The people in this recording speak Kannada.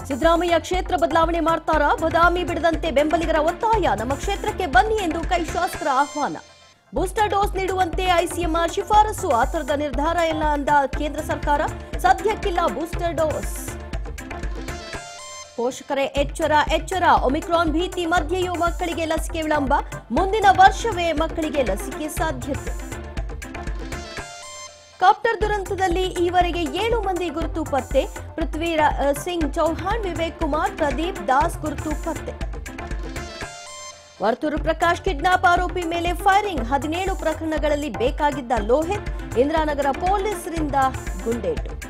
ಸಿದ್ದರಾಮಯ್ಯ ಕ್ಷೇತ್ರ ಬದಲಾವಣೆ ಮಾಡ್ತಾರಾ ಬದಾಮಿ ಬಿಡದಂತೆ ಬೆಂಬಲಿಗರ ಒತ್ತಾಯ ನಮ್ಮ ಕ್ಷೇತ್ರಕ್ಕೆ ಬನ್ನಿ ಎಂದು ಕೈ ಶಾಸಕರ ಆಹ್ವಾನ ಬೂಸ್ಟರ್ ಡೋಸ್ ನೀಡುವಂತೆ ಐಸಿಎಂಆರ್ ಶಿಫಾರಸು ಆತರದ ನಿರ್ಧಾರ ಇಲ್ಲ ಅಂದ ಕೇಂದ್ರ ಸರ್ಕಾರ ಸದ್ಯಕ್ಕಿಲ್ಲ ಬೂಸ್ಟರ್ ಡೋಸ್ ಪೋಷಕರೇ ಎಚ್ಚರ ಎಚ್ಚರ ಒಮಿಕ್ರಾನ್ ಭೀತಿ ಮಧ್ಯೆಯೂ ಮಕ್ಕಳಿಗೆ ಲಸಿಕೆ ವಿಳಂಬ ಮುಂದಿನ ವರ್ಷವೇ ಮಕ್ಕಳಿಗೆ ಲಸಿಕೆ ಸಾಧ್ಯತೆ ಕಾಪ್ಟರ್ ದುರಂತದಲ್ಲಿ ಈವರೆಗೆ ಏಳು ಮಂದಿ ಗುರುತು ಪತ್ತೆ ಪೃಥ್ವಿರಾ ಸಿಂಗ್ ಚೌಹಾಣ್ ವಿವೇಕ್ ಕುಮಾರ್ ಪ್ರದೀಪ್ ದಾಸ್ ಗುರುತು ಪತ್ತೆ ವರ್ತೂರು ಪ್ರಕಾಶ್ ಕಿಡ್ನಾಪ್ ಆರೋಪಿ ಮೇಲೆ ಫೈರಿಂಗ್ ಹದಿನೇಳು ಪ್ರಕರಣಗಳಲ್ಲಿ ಬೇಕಾಗಿದ್ದ ಲೋಹಿತ್ ಇಂದಿರಾನಗರ ಪೊಲೀಸರಿಂದ ಗುಂಡೇಟು